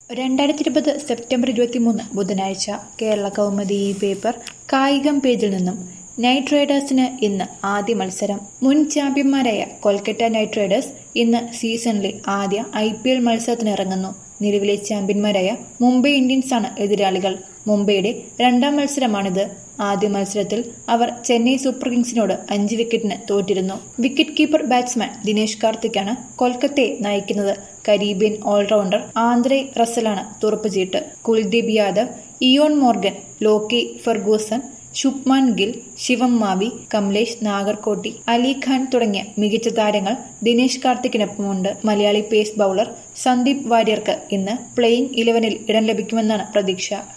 രണ്ടായിരത്തി ഇരുപത് സെപ്റ്റംബർ ഇരുപത്തിമൂന്ന് ബുധനാഴ്ച കേരള കൗമുദി ഈ പേപ്പർ കായികം പേജിൽ നിന്നും നൈറ്റ് റൈഡേഴ്സിന് ഇന്ന് ആദ്യ മത്സരം മുൻ ചാമ്പ്യന്മാരായ കൊൽക്കത്ത നൈറ്റ് റൈഡേഴ്സ് ഇന്ന് സീസണിലെ ആദ്യ ഐ പി എൽ മത്സരത്തിന് ഇറങ്ങുന്നു നിലവിലെ ചാമ്പ്യന്മാരായ മുംബൈ ഇന്ത്യൻസാണ് എതിരാളികൾ മുംബൈയുടെ രണ്ടാം മത്സരമാണിത് ആദ്യ മത്സരത്തിൽ അവർ ചെന്നൈ സൂപ്പർ കിങ്സിനോട് അഞ്ച് വിക്കറ്റിന് തോറ്റിരുന്നു വിക്കറ്റ് കീപ്പർ ബാറ്റ്സ്മാൻ ദിനേശ് കാർത്തിക്കാണ് കൊൽക്കത്തയെ നയിക്കുന്നത് കരീബിയൻ ഓൾറൗണ്ടർ ആന്ധ്രേ റസലാണ് തുറപ്പുചീട്ട് Kuldeep Yadav Eoin Morgan Lockie Ferguson Shubman Gill Shivam Mavi Kamlesh Nagarkoti Ali Khan തുടങ്ങിയ മികച്ച താരങ്ങൾ ദിനേശ് കാർത്തിക്കിനൊപ്പമുണ്ട് മലയാളി പേസ് ബൌളർ സന്ദീപ് വാര്യർക്ക് ഇന്ന് പ്ലേയിംഗ് ഇലവനിൽ ഇടം ലഭിക്കുമെന്നാണ് പ്രതീക്ഷ